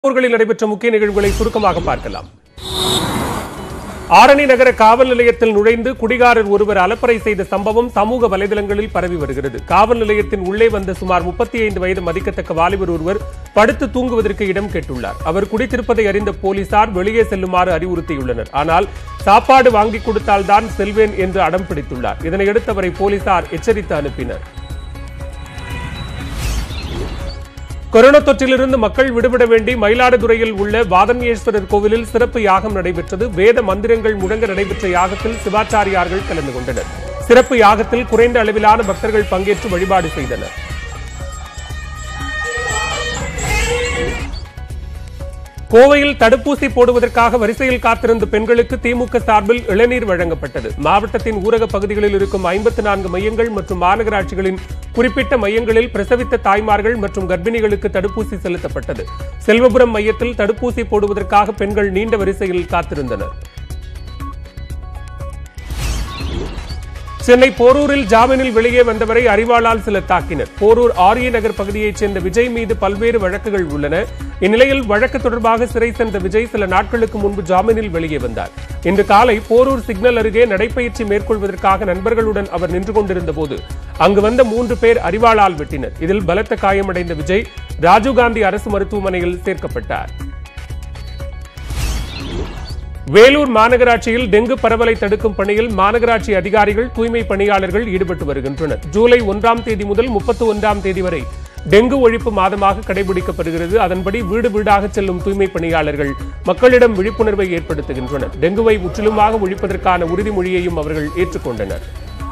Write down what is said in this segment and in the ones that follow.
ஊர்களில் நடைபெற்ற முக்கிய நிகழ்வுகளை சுருக்கமாக பார்க்கலாம் ஆரணி நகர காவல் நிலையத்தில் நுழைந்து குடிகாரர் ஒருவர் அலப்பறை செய்த சம்பவம் சமூக வலைதளங்களில் பரவி வருகிறது காவல் நிலையத்தின் உள்ளே வந்த சுமார் முப்பத்தி ஐந்து வயது மதிக்கத்தக்க வாலிபர் ஒருவர் படுத்து தூங்குவதற்கு இடம் கேட்டுள்ளார் அவர் குடித்திருப்பதை அறிந்த போலீசார் வெளியே செல்லுமாறு அறிவுறுத்தியுள்ளனர் ஆனால் சாப்பாடு வாங்கி கொடுத்தால்தான் செல்வேன் என்று அடம் பிடித்துள்ளார் இதனையடுத்து அவரை போலீசார் எச்சரித்து அனுப்பினர் கொரோனா தொற்றிலிருந்து மக்கள் விடுபட வேண்டி மயிலாடுதுறையில் உள்ள வாதன்யேஸ்வரர் கோவிலில் சிறப்பு யாகம் நடைபெற்றது வேத மந்திரங்கள் முழங்க நடைபெற்ற யாகத்தில் சிவாச்சாரியார்கள் கலந்து கொண்டனர் சிறப்பு யாகத்தில் குறைந்த அளவிலான பக்தர்கள் பங்கேற்று வழிபாடு செய்தனர் கோவையில் தடுப்பூசி போடுவதற்காக வரிசையில் காத்திருந்த பெண்களுக்கு திமுக சார்பில் இளநீர் வழங்கப்பட்டது மாவட்டத்தின் ஊரக பகுதிகளில் இருக்கும் ஐம்பத்தி நான்கு மையங்கள் மற்றும் மாநகராட்சிகளின் குறிப்பிட்ட மையங்களில் பிரசவித்த தாய்மார்கள் மற்றும் கர்ப்பிணிகளுக்கு தடுப்பூசி செலுத்தப்பட்டது செல்வபுரம் மையத்தில் தடுப்பூசி போடுவதற்காக பெண்கள் நீண்ட வரிசையில் காத்திருந்தனர் சென்னை போரூரில் ஜாமீனில் வெளியே வந்தவரை அறிவாளால் சிலர் தாக்கினர் போரூர் ஆரிய நகர் பகுதியைச் சேர்ந்த விஜய் மீது பல்வேறு வழக்குகள் உள்ளன இந்நிலையில் வழக்கு தொடர்பாக சிறை சென்ற விஜய் சில நாட்களுக்கு முன்பு ஜாமீனில் வெளியே வந்தார் இன்று காலை போரூர் சிக்னல் அருகே நடைப்பயிற்சி மேற்கொள்வதற்காக நண்பர்களுடன் அவர் நின்று கொண்டிருந்த போது அங்கு வந்த மூன்று பேர் அறிவாளால் வெட்டினர் இதில் பலத்த காயமடைந்த விஜய் ராஜீவ்காந்தி அரசு மருத்துவமனையில் சேர்க்கப்பட்டார் வேலூர் மாநகராட்சியில் டெங்கு பரவலை தடுக்கும் பணியில் மாநகராட்சி அதிகாரிகள் தூய்மை பணியாளர்கள் ஈடுபட்டு வருகின்றனர் ஜூலை ஒன்றாம் தேதி முதல் முப்பத்தி ஒன்றாம் தேதி வரை டெங்கு ஒழிப்பு மாதமாக கடைபிடிக்கப்படுகிறது அதன்படி வீடு வீடாக செல்லும் தூய்மை பணியாளர்கள் மக்களிடம் விழிப்புணர்வை ஏற்படுத்துகின்றனர் டெங்குவை முற்றிலுமாக ஒழிப்பதற்கான உறுதிமொழியையும் அவர்கள் ஏற்றுக்கொண்டனர்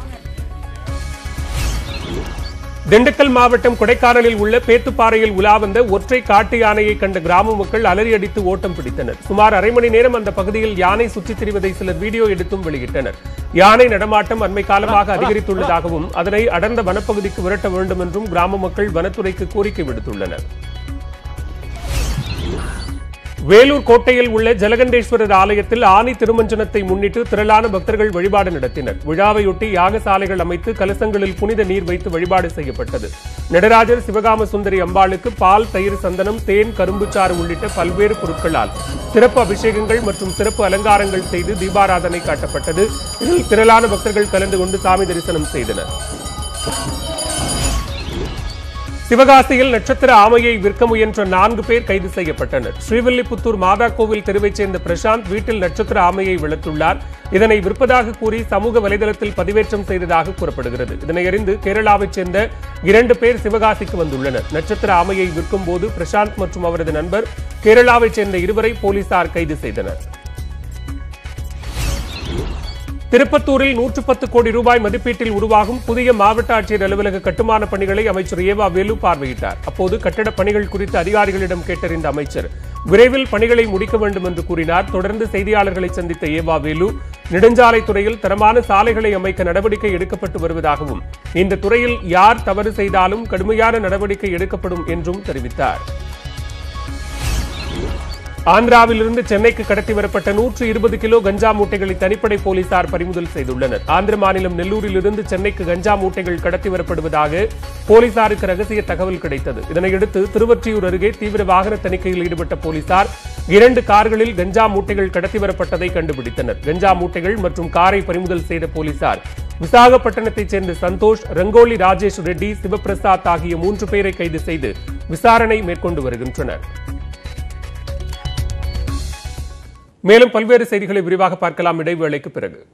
திண்டுக்கல் மாவட்டம் கொடைக்கானலில் உள்ள பேத்துப்பாறையில் உலா வந்த ஒற்றை காட்டு யானையை கண்ட கிராம மக்கள் அலறி அடித்து ஓட்டம் பிடித்தனர் சுமார் அரை மணி நேரம் அந்த பகுதியில் யானை சுற்றித் திரிவதை சிலர் வீடியோ எடுத்தும் வெளியிட்டனர் யானை நடமாட்டம் அண்மை காலமாக அதிகரித்துள்ளதாகவும் அதனை அடர்ந்த வனப்பகுதிக்கு விரட்ட வேண்டும் என்றும் கிராம மக்கள் வனத்துறைக்கு கோரிக்கை விடுத்துள்ளனர் வேலூர் கோட்டையில் உள்ள ஜலகண்டேஸ்வரர் ஆலயத்தில் ஆனி திருமஞ்சனத்தை முன்னிட்டு திரளான பக்தர்கள் வழிபாடு நடத்தினர் விழாவையொட்டி யாகசாலைகள் அமைத்து கலசங்களில் புனித நீர் வைத்து வழிபாடு செய்யப்பட்டது நடராஜர் சிவகாம சுந்தரி அம்பாளுக்கு பால் தயிர் சந்தனம் தேன் கரும்புச்சாறு உள்ளிட்ட பல்வேறு பொருட்களால் சிறப்பு அபிஷேகங்கள் மற்றும் சிறப்பு அலங்காரங்கள் செய்து தீபாராதனை காட்டப்பட்டது இதில் திரளான பக்தர்கள் கலந்து கொண்டு சாமி தரிசனம் செய்தனர் சிவகாசியில் நட்சத்திர ஆமையை விற்க முயன்ற நான்கு பேர் கைது செய்யப்பட்டனர் ஸ்ரீவில்லிபுத்தூர் மாதா கோவில் தெருவைச் சேர்ந்த பிரசாந்த் வீட்டில் நட்சத்திர ஆமையை வளர்த்துள்ளார் இதனை விற்பதாக கூறி சமூக வலைதளத்தில் பதிவேற்றம் செய்ததாக கூறப்படுகிறது இதனை அறிந்து கேரளாவைச் சேர்ந்த இரண்டு பேர் சிவகாசிக்கு வந்துள்ளனர் நட்சத்திர ஆமையை விற்கும் போது பிரசாந்த் மற்றும் அவரது நண்பர் கேரளாவைச் சேர்ந்த இருவரை போலீசார் கைது செய்தனர் திருப்பத்தூரில் நூற்று பத்து கோடி ரூபாய் மதிப்பீட்டில் உருவாகும் புதிய மாவட்ட ஆட்சியர் அலுவலக கட்டுமான பணிகளை அமைச்சர் ஏவா வேலு பார்வையிட்டார் அப்போது கட்டடப் பணிகள் குறித்து அதிகாரிகளிடம் கேட்டறிந்த அமைச்சர் விரைவில் பணிகளை முடிக்க வேண்டும் என்று கூறினார் தொடர்ந்து செய்தியாளர்களை சந்தித்த ஏவா வேலு நெடுஞ்சாலை துறையில் தரமான சாலைகளை அமைக்க நடவடிக்கை எடுக்கப்பட்டு வருவதாகவும் இந்த துறையில் யார் தவறு செய்தாலும் கடுமையான நடவடிக்கை எடுக்கப்படும் என்றும் தெரிவித்தார் ஆந்திராவிலிருந்து சென்னைக்கு கடத்தி வரப்பட்ட நூற்று இருபது கிலோ கஞ்சா மூட்டைகளை தனிப்படை போலீசார் பறிமுதல் செய்துள்ளனர் ஆந்திர மாநிலம் நெல்லூரிலிருந்து சென்னைக்கு கஞ்சா மூட்டைகள் கடத்தி வரப்படுவதாக போலீசாருக்கு ரகசிய தகவல் கிடைத்தது இதனையடுத்து திருவொற்றியூர் அருகே தீவிர வாகன தணிக்கையில் ஈடுபட்ட போலீசார் இரண்டு கார்களில் கஞ்சா மூட்டைகள் கடத்தி வரப்பட்டதை கண்டுபிடித்தனர் கஞ்சா மூட்டைகள் மற்றும் காரை பறிமுதல் செய்த போலீசார் விசாகப்பட்டினத்தைச் சேர்ந்த சந்தோஷ் ரங்கோலி ராஜேஷ் ரெட்டி சிவபிரசாத் ஆகிய மூன்று பேரை கைது செய்து விசாரணை மேற்கொண்டு வருகின்றனர் மேலும் பல்வேறு செய்திகளை விரிவாக பார்க்கலாம் இடைவேளைக்கு பிறகு